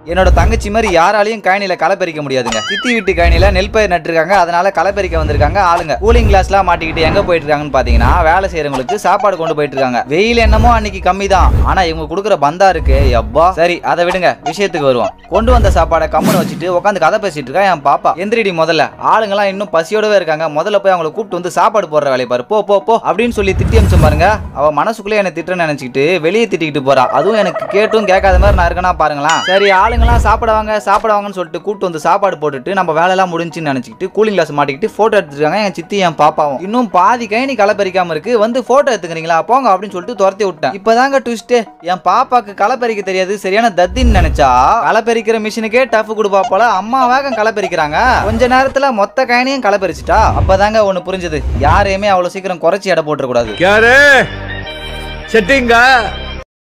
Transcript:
என்னோட தங்கச்சி மாதிரி யாராலையும் கழனில களை பறிக்க முடியாதுங்க சித்தி வீட்டு கழனில நெல் பயிர் நட்டுருக்காங்க அதனால களை பறிக்க வந்திருக்காங்க ஆளுங்க கூலிங் கிளாஸ்லாம் மாட்டிக்கிட்டு எங்க போயிட்டு இருக்காங்கன்னு பாத்தீங்கன்னா வேலை செய்யறவங்களுக்கு சாப்பாடு கொண்டு போயிட்டு இருக்காங்க வெயில் என்னமோ அன்னைக்கு கம்மி தான் ஆனா இவங்க கொடுக்குற பந்தா இருக்கு எப்பா சரி அதை விடுங்க விஷயத்துக்கு வருவோம் கொண்டு வந்த சாப்பாடை கம்முன்னு வச்சுட்டு உட்காந்து கதை பேசிட்டு இருக்கா என் பாப்பா எந்திரிடி முதல்ல ஆளுங்கெல்லாம் இன்னும் பசியோடவே இருக்காங்க முதல்ல போய் அவங்களை கூப்பிட்டு வந்து சாப்பாடு போடுற வேலையை பாரு போ போ போ அப்படின்னு சொல்லி திட்டி அமிச்சு பாருங்க அவ மனசுக்குள்ளே என்ன திட்டுன்னு நினைச்சிட்டு வெளியே திட்டிக்கிட்டு போறா அதுவும் எனக்கு கேட்டும் கேட்காத மாதிரி நான் இருக்கேனா பாருங்களேன் சரி ஆளுங்கெல்லாம் சாப்பிடுவாங்க சாப்பிடுவாங்கன்னு சொல்லிட்டு கூப்பிட்டு வந்து சாப்பாடு போட்டுட்டு நம்ம வேலையெல்லாம் முடிஞ்சுன்னு நினைச்சிட்டு கூலிங் கிளாஸ் மாட்டிக்கிட்டு போட்டோ எடுத்துருக்காங்க என் சித்தி என் பாப்பாவும் இன்னும் பாதி கைனி களை பறிக்காம இருக்கு வந்து போட்டோ எடுத்துக்கிறீங்களா போங்க அப்படின்னு சொல்லிட்டு துரத்தி விட்டேன் இப்பதாங்க ட்விஸ்ட் என் பாப்பாக்கு களை பறிக்க தெரியாது சரியான தத்தின்னு நினைச்சா களை பறிக்கிற மிஷினுக்கே டஃப் கொடுப்பா போல அம்மா வேகம் களை பறிக்கிறாங்க கொஞ்ச நேரத்துல மொத்த கைனியும் களை பறிச்சிட்டா அப்பதாங்க ஒண்ணு புரிஞ்சது யாரையுமே அவ்வளவு சீக்கிரம் குறைச்சி எடை போட்டுற கூடாது क्या रे सेटिंग का